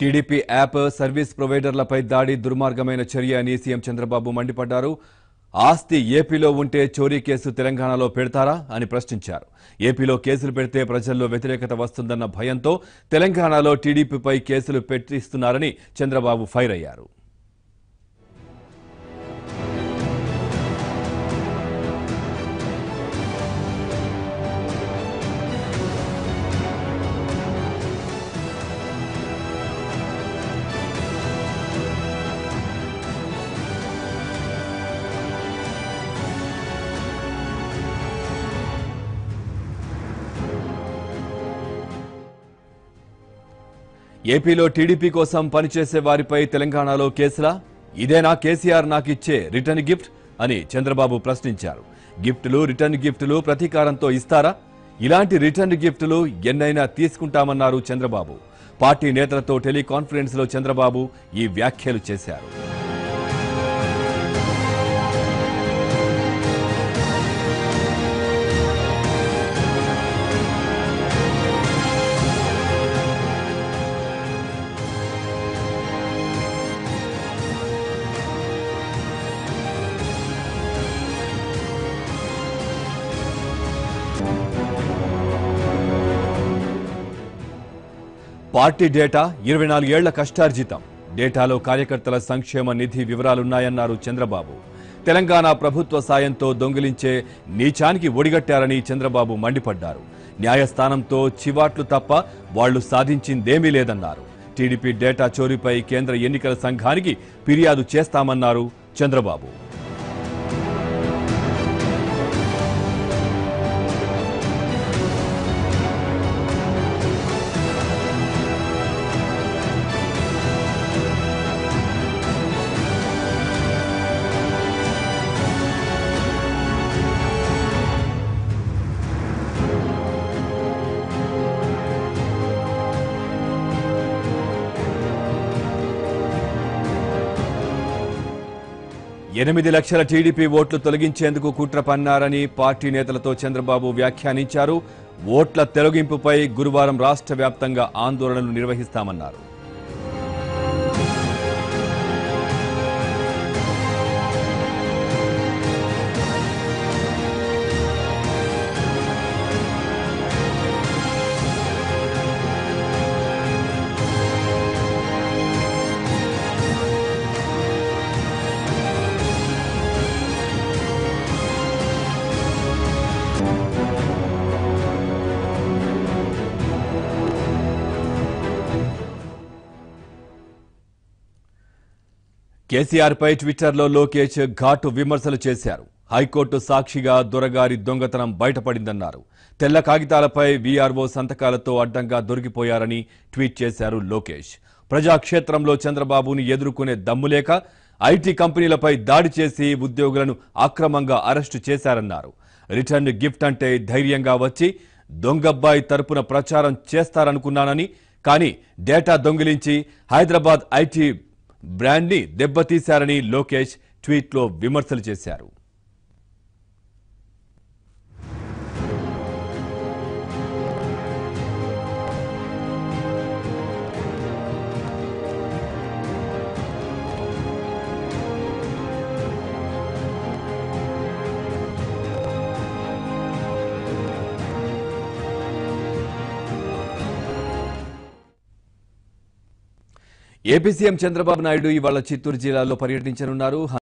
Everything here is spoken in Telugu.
టీడీపీ యాప్ సర్వీస్ ప్రొవైడర్లపై దాడి దుర్మార్గమైన చర్య అని సీఎం చంద్రబాబు మండిపడ్డారు ఆస్తి ఏపీలో ఉంటే చోరీ కేసు తెలంగాణలో పెడతారా అని ప్రశ్నించారు ఏపీలో కేసులు పెడితే ప్రజల్లో వ్యతిరేకత వస్తుందన్న భయంతో తెలంగాణలో టీడీపీపై కేసులు పెట్టిస్తున్నారని చంద్రబాబు ఫైర్ అయ్యారు ఏపీలో టీడీపీ కోసం పనిచేసే వారిపై తెలంగాణలో కేసులా ఇదేనా కేసీఆర్ నాకిచ్చే రిటర్న్ గిఫ్ట్ అని చంద్రబాబు ప్రశ్నించారు గిఫ్టులు రిటర్న్ గిఫ్టులు ప్రతీకారంతో ఇస్తారా ఇలాంటి రిటర్న్ గిఫ్టులు ఎన్నైనా తీసుకుంటామన్నారు చంద్రబాబు పార్టీ నేతలతో టెలికాన్ఫరెన్స్ లో చంద్రబాబు ఈ వ్యాఖ్యలు చేశారు పార్టీ డేటా ఇరవై నాలుగేళ్ల కష్టార్జితం డేటాలో కార్యకర్తల సంక్షేమ నిధి వివరాలున్నాయన్నారు చంద్రబాబు తెలంగాణ ప్రభుత్వ సాయంతో దొంగిలించే నీచానికి ఒడిగట్టారని చంద్రబాబు మండిపడ్డారు న్యాయస్థానంతో చివాట్లు తప్ప వాళ్లు సాధించిందేమీ లేదన్నారు టీడీపీ డేటా చోరీపై కేంద్ర ఎన్నికల సంఘానికి ఫిర్యాదు చేస్తామన్నారు చంద్రబాబు ఎనిమిది లక్షల టీడీపీ ఓట్లు తొలగించేందుకు కుట్ర పన్నారని పార్టీ నేతలతో చంద్రబాబు వ్యాఖ్యానించారు ఓట్ల తొలగింపుపై గురువారం రాష్ట్ర వ్యాప్తంగా ఆందోళనలు నిర్వహిస్తామన్నారు కేసీఆర్ పై ట్విట్టర్లో లోకేష్ ఘాటు విమర్శలు చేశారు హైకోర్టు సాక్షిగా దొరగారి దొంగతనం బయటపడిందన్నారు తెల్ల కాగితాలపై వీఆర్ఓ సంతకాలతో అడ్డంగా దొరికిపోయారని ట్వీట్ చేశారు లోకేష్ ప్రజాక్షేత్రంలో చంద్రబాబుని ఎదుర్కొనే దమ్ములేక ఐటీ కంపెనీలపై దాడి చేసి ఉద్యోగులను అక్రమంగా అరెస్టు చేశారన్నారు రిటర్న్ గిఫ్ట్ అంటే ధైర్యంగా వచ్చి దొంగబ్బాయి తరపున ప్రచారం చేస్తారనుకున్నానని కానీ డేటా దొంగిలించి హైదరాబాద్ ఐటీ బ్రాండ్ని దెబ్బతీశారని లోకేష్ ట్వీట్లో విమర్శలు చేశారు ఏపీ సీఎం చంద్రబాబు నాయుడు ఇవాళ చిత్తూరు జిల్లాలో పర్యటించనున్నారు